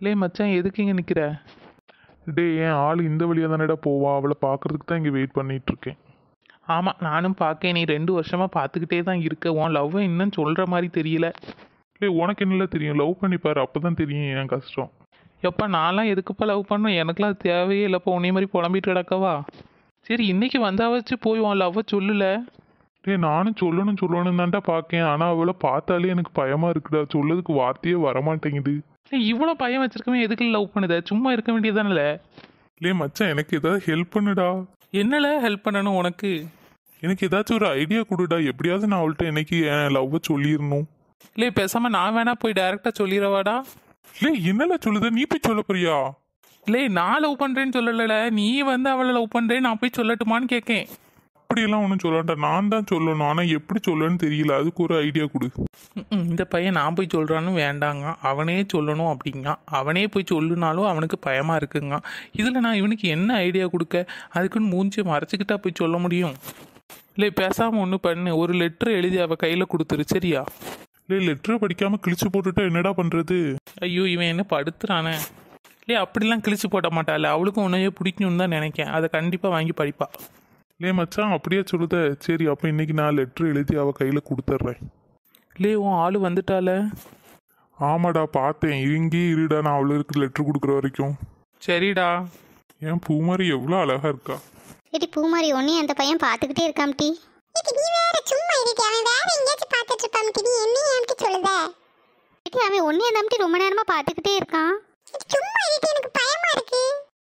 லே மச்சான் எதுக்கு இங்கே நிற்கிற டேய் என் ஆள் இந்த வழியாக தானேடா போவா அவளை பார்க்கறதுக்கு தான் இங்கே வெயிட் பண்ணிட்டு இருக்கேன் ஆமாம் நானும் பார்க்கேன் நீ ரெண்டு வருஷமாக பார்த்துக்கிட்டே தான் இருக்க உன் லவ்வை இன்னும் சொல்கிற மாதிரி தெரியல டேய் உனக்கு என்னல தெரியும் லவ் பண்ணி பாரு அப்போ தான் தெரியும் என் கஷ்டம் எப்பா நான்லாம் எதுக்குப்பா லவ் பண்ணணும் எனக்குலாம் அது தேவையே இல்லைப்பா உன்னை மாதிரி புலம்பிட்டு கிடக்கவா சரி இன்னைக்கு வந்தாவச்சு போய் உன் லவ்வை சொல்லல டேய் நானும் சொல்லணும் சொல்லணும் தான்டா பார்க்கேன் ஆனால் அவளை பார்த்தாலே எனக்கு பயமாக இருக்குடா சொல்லதுக்கு வார்த்தையே வரமாட்டேங்குது ஏய், இவ்வளோ பையன் வச்சிருக்கவன் எதுக்கு லவ் பண்ணுத சும்மா இருக்க வேண்டியதானல லே மச்சான் எனக்கு ஏதாவது ஹெல்ப் பண்ணுடா என்னல ஹெல்ப் பண்ணணும் உனக்கு எனக்கு ஏதாச்சும் ஒரு ஐடியா கொடுடா எப்படியாவது நான் அவள்கிட்ட இன்னைக்கு என் லவ்வை சொல்லிடணும் இல்லை பேசாமல் நான் வேணா போய் டைரெக்டாக சொல்லிடவாடா லே என்னல சொல்லுத நீ போய் சொல்ல போறியா இல்லை நான் லவ் பண்ணுறேன்னு சொல்லல நீ வந்து அவளை லவ் பண்ணுறேன் நான் போய் சொல்லட்டுமான்னு கேட்கேன் அப்படியெல்லாம் ஒன்றும் சொல்லாண்டா நான் தான் சொல்லணும் ஆனால் எப்படி சொல்லணும்னு தெரியல அதுக்கு ஒரு ஐடியா கொடு ம்ம். இந்த பையன் நான் போய் சொல்கிறான்னு வேண்டாங்க அவனே சொல்லணும் அப்படிங்க அவனே போய் சொல்லுனாலும் அவனுக்கு பயமாக இருக்குங்க இதில் நான் இவனுக்கு என்ன ஐடியா கொடுக்க அதுக்குன்னு மூஞ்சி மறைச்சிக்கிட்டா போய் சொல்ல முடியும் இல்லை பேசாமல் ஒன்று பண்ணு ஒரு லெட்டர் எழுதி அவள் கையில் கொடுத்துரு சரியா லே லெட்டரை படிக்காம கிழிச்சு போட்டுட்டா என்னடா பண்றது ஐயோ இவன் என்ன படுத்துறானே இல்லை அப்படிலாம் கிழிச்சு போட மாட்டாள் அவளுக்கும் உன்னையே பிடிக்கும்னு தான் நினைக்கேன் அதை கண்டிப்பாக வாங்கி படிப்பா லே மச்சான் அப்படியே சொல்லுத சரி அப்போ இன்னைக்கு நான் லெட்டர் எழுதி அவ கையில கொடுத்துட்றேன் இல்லை உன் ஆள் வந்துட்டால ஆமாடா பார்த்தேன் இங்கேயே இருடா நான் அவளுக்கு லெட்டர் கொடுக்குற வரைக்கும் சரிடா என் பூமாரி எவ்வளோ அழகா இருக்கா ஏடி பூமாரி ஒன்னே அந்த பையன் பார்த்துக்கிட்டே இருக்காம் டி நீ வேற சும்மா இருட்டி அவன் வேற எங்கேயாச்சும் பார்த்துட்டு இருப்பான் டி நீ என்ன ஏன்ட்டு சொல்லுத ஏடி அவன் ஒன்னே நம்பி ரொம்ப நேரமா பார்த்துக்கிட்டே இருக்கான் சும்மா இருட்டி எனக்கு பயமா இருக்கு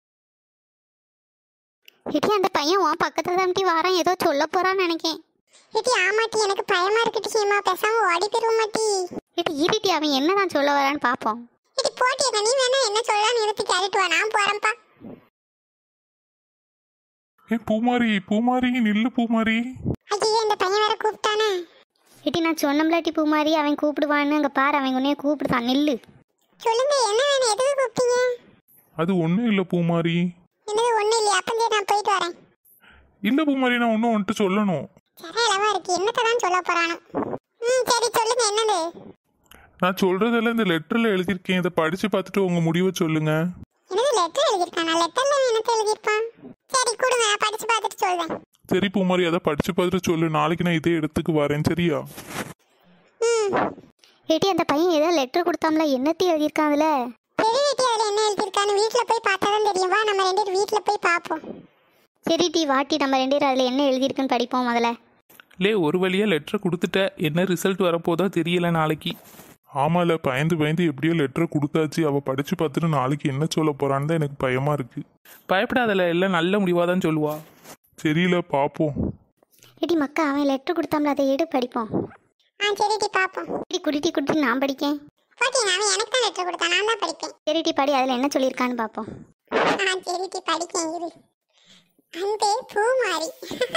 ஏடி அந்த பையன் உன் பக்கத்துல தான் டி வாரான் ஏதோ சொல்ல போறான்னு நினைக்கேன் ஏடி ஆமாட்டி எனக்கு பயமா இருக்கு சீமா பேசாம ஓடி போயிருவோம் மாட்டி ஏடி இருட்டி அவன் என்னதான் சொல்ல வரான்னு பாப்போம் ஏடி போட்டி நீ வேணா என்ன சொல்லலாம்னு எடுத்து கேட்டுட்டு வா நான் போறேன்ப்பா ஏன் பூமாரி பூமாரி நில்லு பூமாரி ஐயோ இந்த பையன் வேற கூப்பிட்டானே ஏட்டி நான் சொன்னம்லாட்டி பூமாரி அவன் கூப்பிடுவான்னு அங்கே பாரு அவன் உன்னைய கூப்பிடுதான் நில்லு சொல்லுங்க என்ன வேணும் எதுக்கு கூப்பிட்டீங்க அது ஒன்றும் இல்லை பூமாரி என்னது ஒன்றும் இல்லையா அப்போ நான் போயிட்டு வரேன் இல்லை பூமாரி நான் ஒன்றும் வந்துட்டு சொல்லணும் சரி அளவா இருக்கு என்னத்தை தான் சொல்ல போறானோ ம் சரி சொல்லுங்க என்னது நான் சொல்றதெல்லாம் இந்த லெட்டரில் எழுதியிருக்கேன் இதை படித்து பார்த்துட்டு உங்கள் முடிவை சொல்லுங்க என்னது லெட்டர் எழுதியிருக்கானா லெட்டர்ல என்னத்தை எழுதியிருப்பான் சரி கொடுங்க நான் படிச்சு பார்த்துட்டு சொல்றேன் சரி பூமாரி அதை படித்து பார்த்துட்டு சொல்லு நாளைக்கு நான் இதே இடத்துக்கு வரேன் சரியா ம் ஏட்டி அந்த பையன் ஏதோ லெட்டர் கொடுத்தாம்ல என்னத்தி எழுதியிருக்கான்ல சரி ஏட்டி அதில் என்ன எழுதியிருக்கான்னு வீட்டில் போய் பார்த்தா தான் தெரியும் வா நம்ம ரெண்டு பேரும் வீட்டில் போய் பார்ப்போம் சரி டி வாட்டி நம்ம ரெண்டு பேரும் அதில் என்ன எழுதியிருக்குன்னு படிப்போம் முதல்ல லே ஒரு வழியாக லெட்டர் கொடுத்துட்ட என்ன ரிசல்ட் வரப்போதோ தெரியல நாளைக்கு ஆமால பயந்து பயந்து எப்படியோ லெட்டரை கொடுத்தாச்சு அவள் படித்து பார்த்துட்டு நாளைக்கு என்ன சொல்ல போறான்னு தான் எனக்கு பயமாக இருக்கு பயப்படாதல எல்லாம் நல்ல முடிவாக தான் சொல்லுவா தெரியல பார்ப்போம் ஏடி மக்கா அவன் லெட்டர் கொடுத்தாம்ல அதை எடு படிப்போம் ஆ சரி டி பாப்போம் டி குடிட்டி குடிட்டி நான் படிக்கேன் ஓகே அவன் எனக்கு தான் லெட்டர் கொடுத்தான் நான் தான் படிப்பேன் சரி டி படி அதில் என்ன சொல்லியிருக்கான்னு பார்ப்போம் ஆ சரி டி படிக்கேன் இரு அன்பே பூ மாறி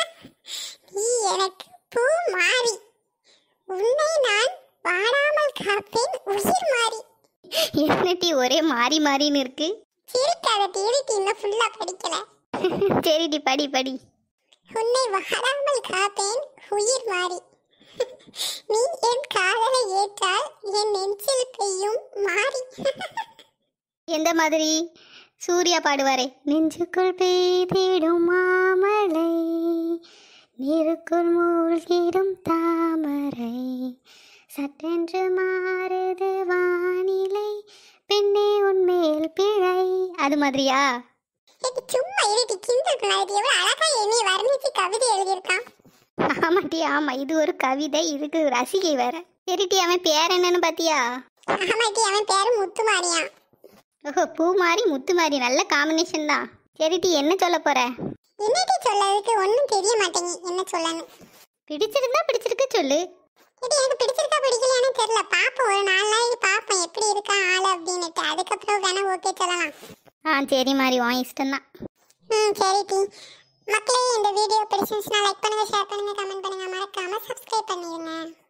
நீ எனக்கு பூ மாறி உன்னை நான் வாடாமல் காப்பேன் உயிர் மாறி என்ன டி ஒரே மாறி மாறின்னு இருக்கு சிரிக்காத டி டி இன்னும் ஃபுல்லா படிக்கல சரி டி படி படி உன்னை வாடாமல் காப்பேன் உயிர் மாறி நீ என் காதலை ஏற்றால் என் நெஞ்சில் பெய்யும் மாறி எந்த மாதிரி சூர்யா பாடுவாரே நெஞ்சுக்குள் பெய்திடும் மாமலை நீருக்குள் மூழ்கிடும் தாமரை சட்டென்று மாறுது வானிலை பெண்ணே உன்மேல் பிழை அது மாதிரியா சும்மா இருட்டி கிண்டல் பண்ணாது எவ்வளவு அழகா என்னை வர்ணிச்சு கவிதை எழுதியிருக்கான் ஆமாட்டி ஆமா இது ஒரு கவிதை இதுக்கு ரசிகை வேற சரிட்டி அவன் பேர் என்னன்னு பாத்தியா ஆமாட்டி அவன் பேரு முத்துமாரியா ஓஹோ பூ மாறி முத்து மாறி நல்ல காம்பினேஷன் தான் சரிட்டி என்ன சொல்ல போற என்னட்டி சொல்லதுக்கு ஒன்றும் தெரிய மாட்டேங்க என்ன சொல்லணும் பிடிச்சிருந்தா பிடிச்சிருக்கு சொல்லு இது எனக்கு பிடிச்சிருக்கா பிடிக்கலையானு தெரியல பாப்போம் ஒரு நாலு நாளைக்கு பார்ப்போம் எப்படி இருக்கா ஆள் அப்படின்னுட்டு அதுக்கப்புறம் வேணா ஓகே சொல்லலாம் ஆ சரி மாதிரி உன் இஷ்டம் தான் ம் சரி டி மக்களே இந்த வீடியோ பிடிச்சிருந்துச்சுன்னா லைக் பண்ணுங்க ஷேர் பண்ணுங்க கமெண்ட் பண்ணுங்க மறக்காம சப்ஸ்கிரைப் பண்ணிடுங்க